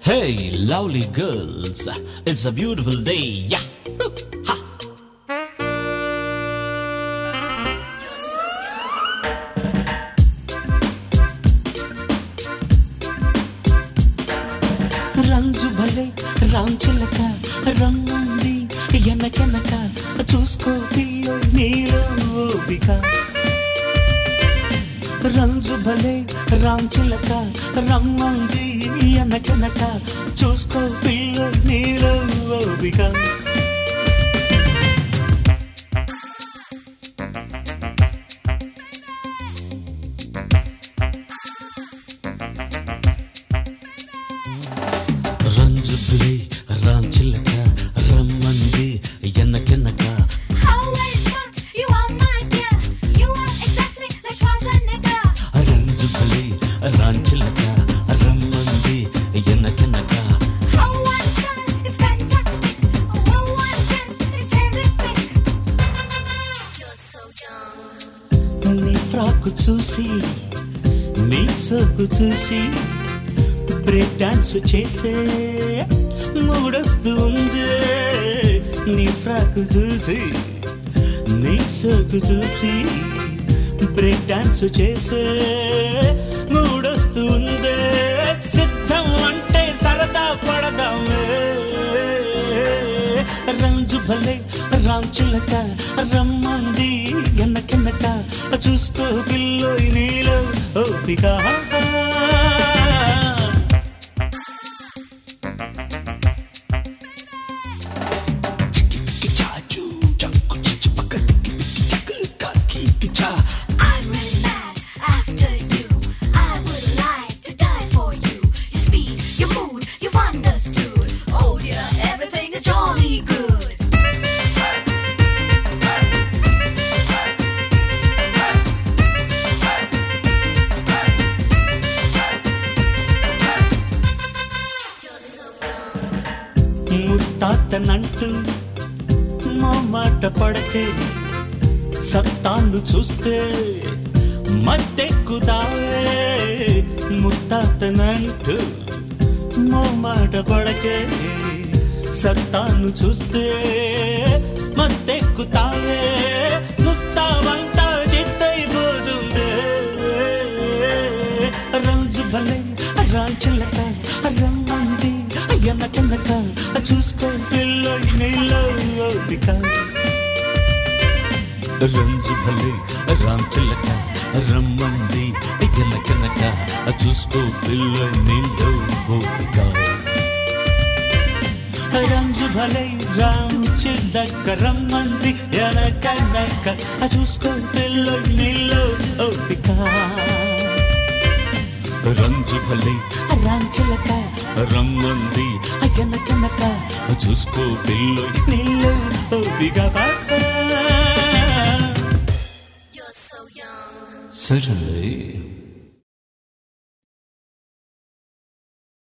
Hey, lovely girls, it's a beautiful day. Yeah. Ha. రంజు భలే రామ్ చిలక రమ్మంది ఎనకెనక చూసుకో పిల్లో నీలో ఓపిక రంజు భలే రామ్ చిలక రమ్మంది ఎనకెనక చూసుకో పిల్లో నీలో ఓపిక రంజు భలే రామ్ చిలక రమ్మంది ఎనకెనక How well smart you are, my dear. You are exactly like Schwarzenegger. రంజు భలే రామ్ చిలక రమ్మంది ఎనకెనక How one style is fantastic. How one dance is terrific. You're so young. నీ ఫ్రాక్ చూసి నీ సోకు చూసి బ్రేక్ డాన్స్ చేసే మూడొస్తూ ఉంది నీ ఫ్రాక్ చూసి నీ సోకు చూసి బ్రేక్ డాన్స్ చేసే మూడొస్తూ ఉంది సిద్ధం అంటే సరదా పడదామే రంజు భలే రామ్ చిలక రమ్మంది ఎన్నకెన్నక చూసుకో పిల్లో నీలో ఓపిక I'm really mad after you. I would like to die for you. Your speed, your mood, you've understood. Oh dear, everything is jolly good. You're so ముత్తాతనంటూ మా మాట పడకే సత్తాను చూస్తే మత్తెక్కుదావే ముత్తాతనంటూ మా మాట పడకే సత్తాను చూస్తే మత్తెక్కుతావే ముస్తావంతా చిత్తైపోతుంది రంజు భలే రాంచులక రమ్మంది ఎనకెనక చూసుకో పిల్ల నీలో ఓపిక రంజు భలే రాంచులక రమ్మంది ఎనకెనక చూసుకో పిల్ల నీలో ఓపిక రంజు భలే రామ్ చిద్దక్క రమ్మంది ఎనకనక చూసుకో పిల్ల నీలో ఓపిక రంజు భలే రామ్ చిలక రమ్మంది ఎనకనక చూసుకో పిల్ల నీలో ఓపిక You're so young. Certainly.